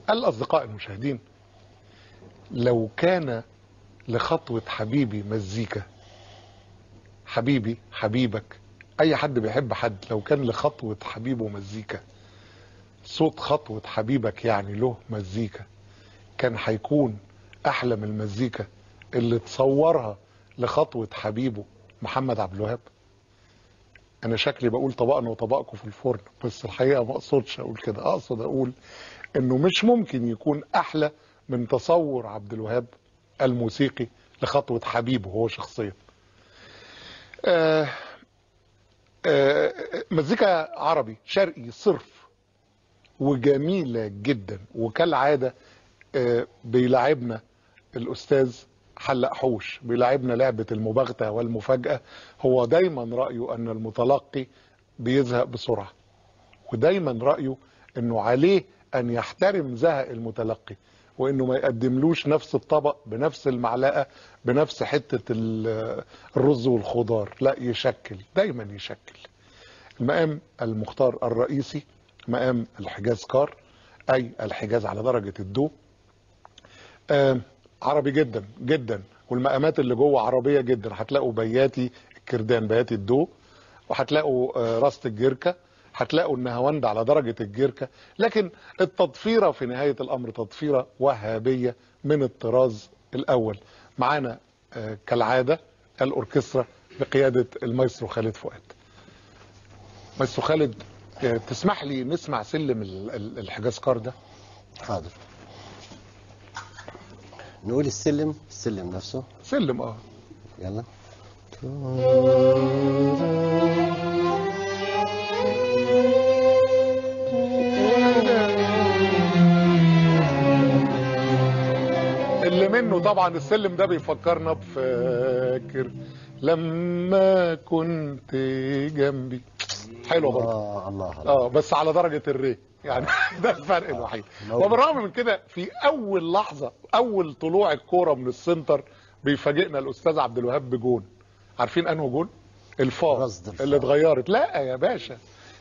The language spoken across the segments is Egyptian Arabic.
الأصدقاء المشاهدين لو كان لخطوة حبيبي مزيكا حبيبي حبيبك أي حد بيحب حد لو كان لخطوة حبيبه مزيكا صوت خطوة حبيبك يعني له مزيكا كان هيكون أحلى من المزيكا اللي تصورها لخطوة حبيبه محمد عبد الوهاب أنا شكلي بقول طبقنا وطبقكم في الفرن بس الحقيقة ما أقصدش أقول كده أقصد أقول إنه مش ممكن يكون أحلى من تصور عبد الوهاب الموسيقي لخطوة حبيبه هو شخصيا آه آه مزيكا عربي شرقي صرف وجميلة جدا وكالعادة آه بيلعبنا الأستاذ حلق حوش بيلعبنا لعبة المباغتة والمفاجأة هو دايما رأيه أن المتلقي بيزهق بسرعة ودايما رأيه أنه عليه أن يحترم زهق المتلقي وانه ما يقدملوش نفس الطبق بنفس المعلقه بنفس حته ال- الرز والخضار لا يشكل دايما يشكل المقام المختار الرئيسي مقام الحجاز كار اي الحجاز على درجه الدو آه عربي جدا جدا والمقامات اللي جوه عربيه جدا هتلاقوا بياتي الكردان بياتي الدو وهتلاقوا آه راسة الجركه هتلاقوا النهاوند على درجة الجركة لكن التضفيرة في نهاية الأمر تضفيرة وهابية من الطراز الأول معانا آه، كالعادة الأوركسترا بقيادة المايسترو خالد فؤاد مايسترو خالد آه، تسمح لي نسمع سلم ال- ال- الحجاز كار ده حاضر نقول السلم السلم نفسه سلم اه يلا اللي منه طبعا السلم ده بيفكرنا بفاكر لما كنت جنبي حلو برضه الله الله الله اه بس على درجه الري يعني ده الفرق الوحيد موجود. وبالرغم من كده في اول لحظه اول طلوع الكوره من السنتر بيفاجئنا الاستاذ عبد الوهاب بجون عارفين انه جون الفار رصد الفار. اللي اتغيرت لا يا باشا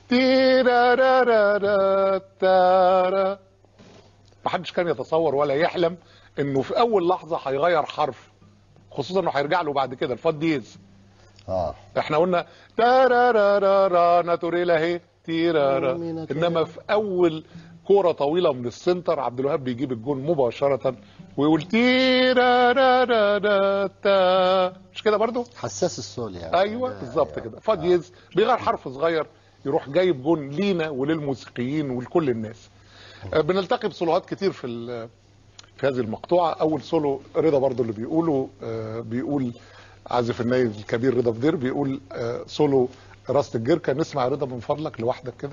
تيرارارارا تارا محدش كان يتصور ولا يحلم انه في اول لحظه هيغير حرف خصوصا انه هيرجع له بعد كده الفا ديز اه احنا قلنا تارارارارا ناتوريلا اهي تيرارا مينا انما في اول كوره طويله من السنتر عبد الوهاب بيجيب الجون مباشره ويقول تيرارارا تا مش كده برضو حساس الصول يعني ايوه ده- بالظبط أيوة. كده فاديز بيغير حرف صغير يروح جايب جون لينا وللموسيقيين ولكل الناس آه، بنلتقي بصولوهات كتير في ال- في هذه المقطوعه اول سولو رضا برضو اللي بيقوله آه، بيقول عازف الناي الكبير رضا بدير بيقول آه، سولو راسة الجركه نسمع يا رضا من فضلك لوحدك كده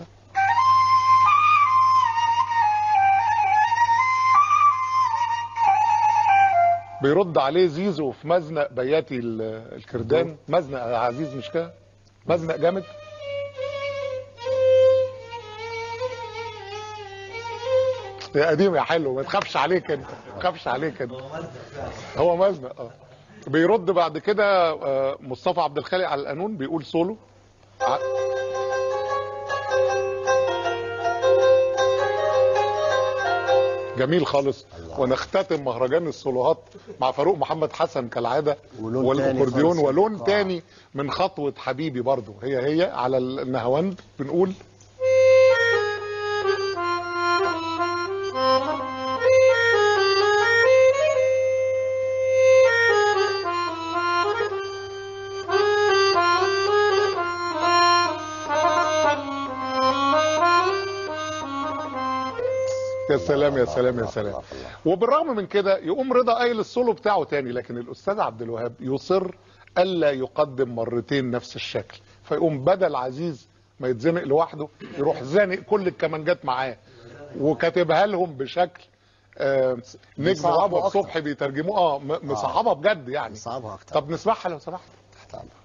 بيرد عليه زيزو في مزنق بياتي ال- الكردان مزنق يا عزيز مش كده مزنق جامد يا قديم يا حلو ما تخافش عليك انت ما تخافش عليك انت هو مزنق اه بيرد بعد كده آه، مصطفى عبد الخالق على القانون بيقول سولو ع- جميل خالص الله. ونختتم مهرجان السولوهات مع فاروق محمد حسن كالعاده ولون تاني والاكورديون خالص. ولون آه. تاني من خطوه حبيبي برضو هي هي على النهاوند بنقول يا سلام يا سلام يا سلام الله، الله. وبالرغم من كده يقوم رضا قايل السولو بتاعه تاني لكن الاستاذ عبد الوهاب يصر الا يقدم مرتين نفس الشكل فيقوم بدل عزيز ما يتزنق لوحده يروح زانق كل الكمانجات معاه وكاتبها لهم بشكل آه نجم بيصعبوا احمد أكتر. صبحي بيترجموه اه م- مصعبها بجد يعني صعبها اكتر طب نسمعها لو سمحت تحت امرك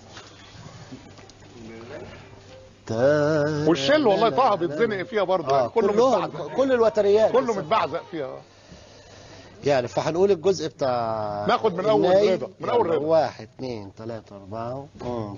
تا- والشل والله لا- طه لا- بيتزنق فيها برضه اه يعني كله كلهم متبعزق كل الوتريات كله بس- متبعزق فيها يعني فهنقول الجزء بتاع ناخد من أول الناي. رضا، من أول يلا، رضا. واحد اثنين ثلاثة أربعة مم.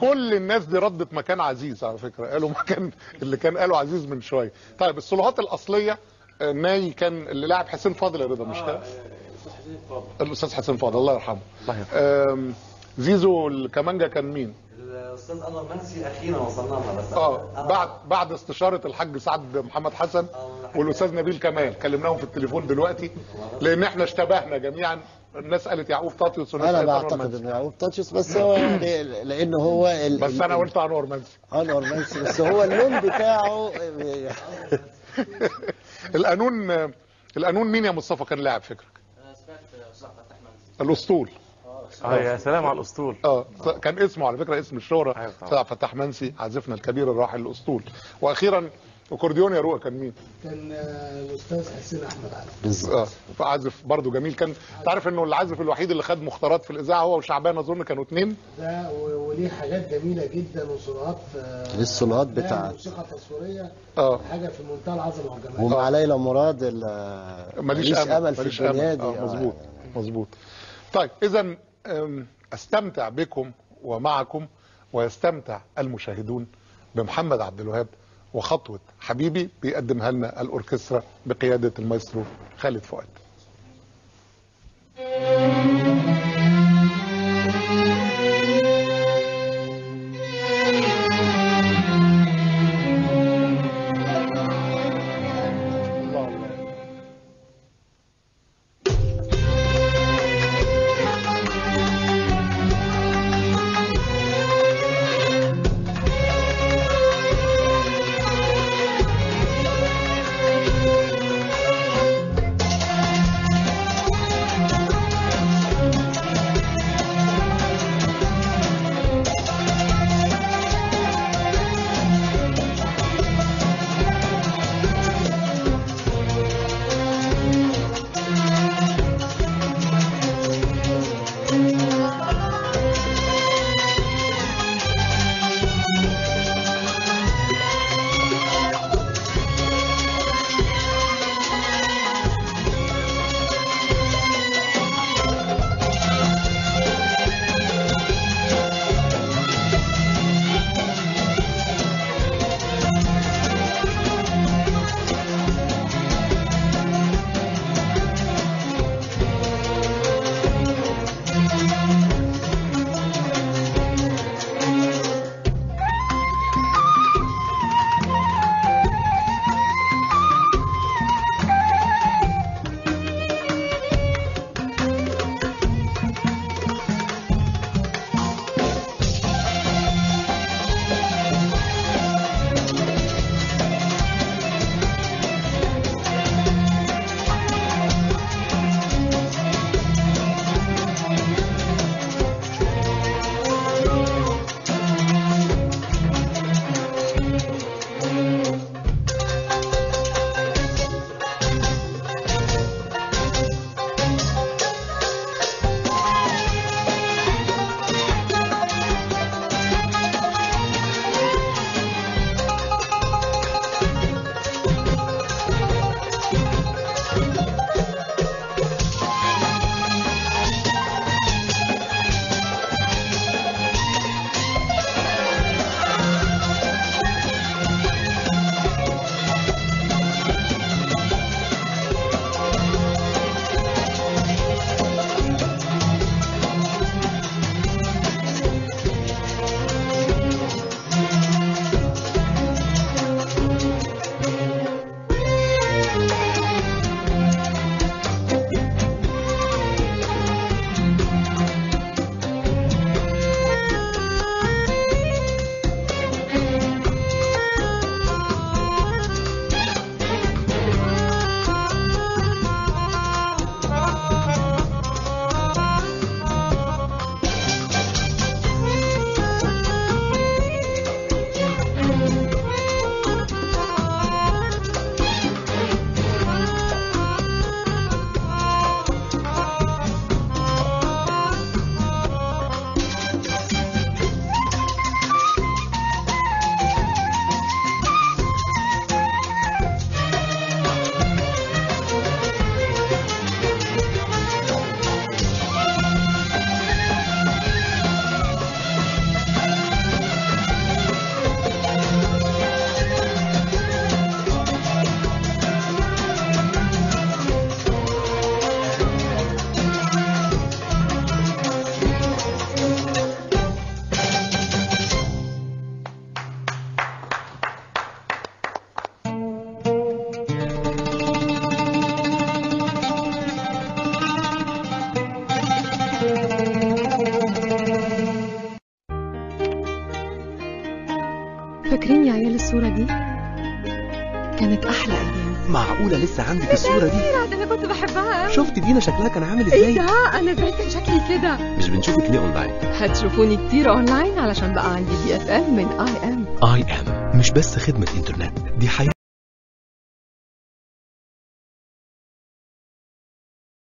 كل الناس دي ردت مكان عزيز على فكره قالوا مكان اللي كان قاله عزيز من شويه طيب الصلوهات الاصليه آه، ناي كان اللي لاعب حسين فاضل يا رضا مش كده الاستاذ حسين فاضل الله يرحمه الله يرحمه. آم، زيزو الكمانجا كان مين الاستاذ انور منسي اخيرا وصلنا لها بس اه بعد بعد استشاره الحاج سعد محمد حسن والاستاذ نبيل كمال كلمناهم في التليفون دلوقتي لان احنا اشتبهنا جميعا الناس قالت يعقوب تاطيوس والناس انا قالت أنور بعتقد منسي. انه يعقوب تاتشس بس هو يعني لانه هو ال- بس ال- انا قلت انور منسي انور منسي بس هو اللون بتاعه القانون القانون مين يا مصطفى كان لاعب فكرك الاسطول اه يا سلام على الاسطول اه كان اسمه على فكره اسم الشهره أيوة طبعا. سيد فتح منسي عازفنا الكبير الراحل الاسطول واخيرا اكورديون يا رؤى كان مين؟ كان آه، الاستاذ حسين احمد علي بالظبط اه فعازف برضه جميل كان تعرف انه العازف الوحيد اللي خد مختارات في الاذاعه هو وشعبان اظن كانوا اثنين ده و- وليه حاجات جميله جدا وصراعات آه، للصراعات أفلام بتاعت- موسيقى تصويريه اه حاجه في منتهى العظمه والجمال ومع ليلى مراد ال- ماليش امل في ماليش الدنيا امل دي اه مظبوط مظبوط طيب اذا أم، استمتع بكم ومعكم ويستمتع المشاهدون بمحمد عبد الوهاب وخطوه حبيبي بيقدمها لنا الاوركسترا بقياده المايسترو خالد فؤاد Thank معقولة لسه عندك الصورة دي ده انا كنت بحبها قوي شفت دينا شكلها كان عامل ايه ازاي ده انا ازاي كان شكلي كده مش بنشوفك ليه اونلاين هتشوفوني كتير اونلاين علشان بقى عندي دي اس ال من اي ام اي ام مش بس خدمة انترنت دي حياة